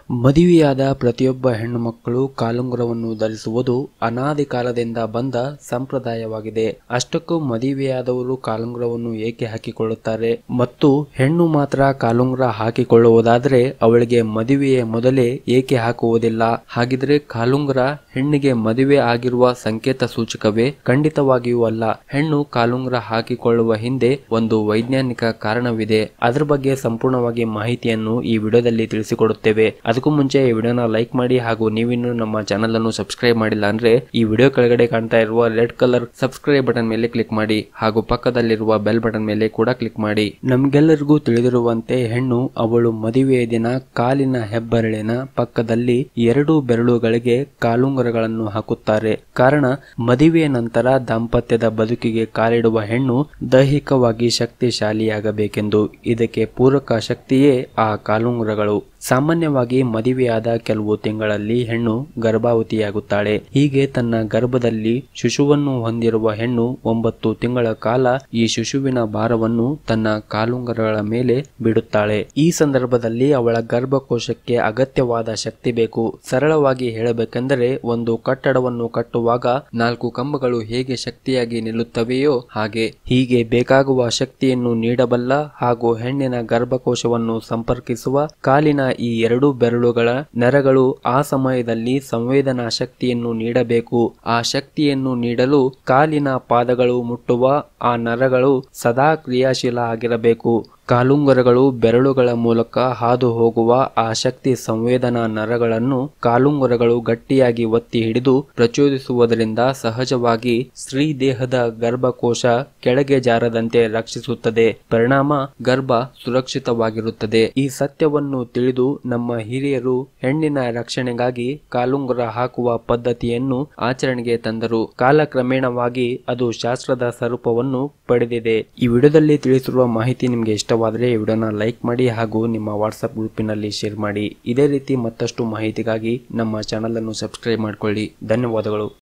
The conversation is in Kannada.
ಮದುವೆಯಾದ ಪ್ರತಿಯೊಬ್ಬ ಹೆಣ್ಣು ಮಕ್ಕಳು ಕಾಲುಂಗುರವನ್ನು ಧರಿಸುವುದು ಅನಾದಿ ಕಾಲದಿಂದ ಬಂದ ಸಂಪ್ರದಾಯವಾಗಿದೆ ಅಷ್ಟಕ್ಕೂ ಮದುವೆಯಾದವರು ಕಾಲುಂಗುರವನ್ನು ಏಕೆ ಹಾಕಿಕೊಳ್ಳುತ್ತಾರೆ ಮತ್ತು ಹೆಣ್ಣು ಮಾತ್ರ ಕಾಲುಂಗುರ ಹಾಕಿಕೊಳ್ಳುವುದಾದರೆ ಅವಳಿಗೆ ಮದುವೆಯ ಮೊದಲೇ ಏಕೆ ಹಾಕುವುದಿಲ್ಲ ಹಾಗಿದ್ರೆ ಕಾಲುಂಗುರ ಹೆಣ್ಣಿಗೆ ಮದುವೆ ಆಗಿರುವ ಸಂಕೇತ ಸೂಚಕವೇ ಖಂಡಿತವಾಗಿಯೂ ಅಲ್ಲ ಹೆಣ್ಣು ಕಾಲುಂಗುರ ಹಾಕಿಕೊಳ್ಳುವ ಹಿಂದೆ ಒಂದು ವೈಜ್ಞಾನಿಕ ಕಾರಣವಿದೆ ಅದರ ಬಗ್ಗೆ ಸಂಪೂರ್ಣವಾಗಿ ಮಾಹಿತಿಯನ್ನು ಈ ವಿಡಿಯೋದಲ್ಲಿ ತಿಳಿಸಿಕೊಡುತ್ತೇವೆ ಅದಕ್ಕೂ ಮುಂಚೆ ಈ ವಿಡಿಯೋನ ಲೈಕ್ ಮಾಡಿ ಹಾಗೂ ನೀವಿನ್ನು ನಮ್ಮ ಚಾನಲ್ ಅನ್ನು ಸಬ್ಸ್ಕ್ರೈಬ್ ಮಾಡಿಲ್ಲ ಅಂದ್ರೆ ಈ ವಿಡಿಯೋ ಕೆಳಗಡೆ ಕಾಣ್ತಾ ಇರುವ ರೆಡ್ ಕಲರ್ ಸಬ್ಸ್ಕ್ರೈಬ್ ಬಟನ್ ಮೇಲೆ ಕ್ಲಿಕ್ ಮಾಡಿ ಹಾಗೂ ಪಕ್ಕದಲ್ಲಿರುವ ಬೆಲ್ ಬಟನ್ ಮೇಲೆ ಕೂಡ ಕ್ಲಿಕ್ ಮಾಡಿ ನಮ್ಗೆಲ್ಲರಿಗೂ ತಿಳಿದಿರುವಂತೆ ಹೆಣ್ಣು ಅವಳು ಮದುವೆಯ ದಿನ ಕಾಲಿನ ಹೆಬ್ಬೆರಳಿನ ಪಕ್ಕದಲ್ಲಿ ಎರಡು ಬೆರಳುಗಳಿಗೆ ಕಾಲುಂಗುರಗಳನ್ನು ಹಾಕುತ್ತಾರೆ ಕಾರಣ ಮದುವೆಯ ನಂತರ ದಾಂಪತ್ಯದ ಬದುಕಿಗೆ ಕಾಲಿಡುವ ಹೆಣ್ಣು ದೈಹಿಕವಾಗಿ ಶಕ್ತಿಶಾಲಿಯಾಗಬೇಕೆಂದು ಇದಕ್ಕೆ ಪೂರಕ ಶಕ್ತಿಯೇ ಆ ಕಾಲುಂಗುರಗಳು ಸಾಮಾನ್ಯವಾಗಿ ಮದುವೆಯಾದ ಕೆಲವು ತಿಂಗಳಲ್ಲಿ ಹೆಣ್ಣು ಗರ್ಭಾವತಿಯಾಗುತ್ತಾಳೆ ಹೀಗೆ ತನ್ನ ಗರ್ಭದಲ್ಲಿ ಶಿಶುವನ್ನು ಹೊಂದಿರುವ ಹೆಣ್ಣು ಒಂಬತ್ತು ತಿಂಗಳ ಕಾಲ ಈ ಶಿಶುವಿನ ಭಾರವನ್ನು ತನ್ನ ಕಾಲುಂಗರಗಳ ಮೇಲೆ ಬಿಡುತ್ತಾಳೆ ಈ ಸಂದರ್ಭದಲ್ಲಿ ಅವಳ ಗರ್ಭಕೋಶಕ್ಕೆ ಅಗತ್ಯವಾದ ಶಕ್ತಿ ಬೇಕು ಸರಳವಾಗಿ ಹೇಳಬೇಕೆಂದರೆ ಒಂದು ಕಟ್ಟಡವನ್ನು ಕಟ್ಟುವಾಗ ನಾಲ್ಕು ಕಂಬಗಳು ಹೇಗೆ ಶಕ್ತಿಯಾಗಿ ನಿಲ್ಲುತ್ತವೆಯೋ ಹಾಗೆ ಹೀಗೆ ಬೇಕಾಗುವ ಶಕ್ತಿಯನ್ನು ನೀಡಬಲ್ಲ ಹಾಗೂ ಹೆಣ್ಣಿನ ಗರ್ಭಕೋಶವನ್ನು ಸಂಪರ್ಕಿಸುವ ಕಾಲಿನ ಈ ಎರಡು ಬೆರಳುಗಳ ನರಗಳು ಆ ಸಮಯದಲ್ಲಿ ಸಂವೇದನಾ ಶಕ್ತಿಯನ್ನು ನೀಡಬೇಕು ಆ ಶಕ್ತಿಯನ್ನು ನೀಡಲು ಕಾಲಿನ ಪಾದಗಳು ಮುಟ್ಟುವ ಆ ನರಗಳು ಸದಾ ಕ್ರಿಯಾಶೀಲ ಆಗಿರಬೇಕು ಕಾಲುಂಗರಗಳು ಬೆರಳುಗಳ ಮೂಲಕ ಹಾದು ಹೋಗುವ ಆ ಶಕ್ತಿ ಸಂವೇದನಾ ನರಗಳನ್ನು ಕಾಲುಂಗರಗಳು ಗಟ್ಟಿಯಾಗಿ ಒತ್ತಿ ಹಿಡಿದು ಪ್ರಚೋದಿಸುವುದರಿಂದ ಸಹಜವಾಗಿ ಸ್ತ್ರೀ ದೇಹದ ಗರ್ಭಕೋಶ ಕೆಳಗೆ ಜಾರದಂತೆ ರಕ್ಷಿಸುತ್ತದೆ ಪರಿಣಾಮ ಗರ್ಭ ಸುರಕ್ಷಿತವಾಗಿರುತ್ತದೆ ಈ ಸತ್ಯವನ್ನು ತಿಳಿದು ನಮ್ಮ ಹಿರಿಯರು ಹೆಣ್ಣಿನ ರಕ್ಷಣೆಗಾಗಿ ಕಾಲುಂಗುರ ಹಾಕುವ ಪದ್ಧತಿಯನ್ನು ಆಚರಣೆಗೆ ತಂದರು ಕಾಲಕ್ರಮೇಣವಾಗಿ ಅದು ಶಾಸ್ತ್ರದ ಸ್ವರೂಪವನ್ನು ಪಡೆದಿದೆ ಈ ವಿಡಿಯೋದಲ್ಲಿ ತಿಳಿಸಿರುವ ಮಾಹಿತಿ ನಿಮಗೆ ಇಷ್ಟವಾದರೆ ಈ ವಿಡಿಯೋನ ಲೈಕ್ ಮಾಡಿ ಹಾಗೂ ನಿಮ್ಮ ವಾಟ್ಸ್ಆಪ್ ಗ್ರೂಪಿನಲ್ಲಿ ಶೇರ್ ಮಾಡಿ ಇದೇ ರೀತಿ ಮತ್ತಷ್ಟು ಮಾಹಿತಿಗಾಗಿ ನಮ್ಮ ಚಾನಲ್ ಅನ್ನು ಸಬ್ಸ್ಕ್ರೈಬ್ ಮಾಡಿಕೊಳ್ಳಿ ಧನ್ಯವಾದಗಳು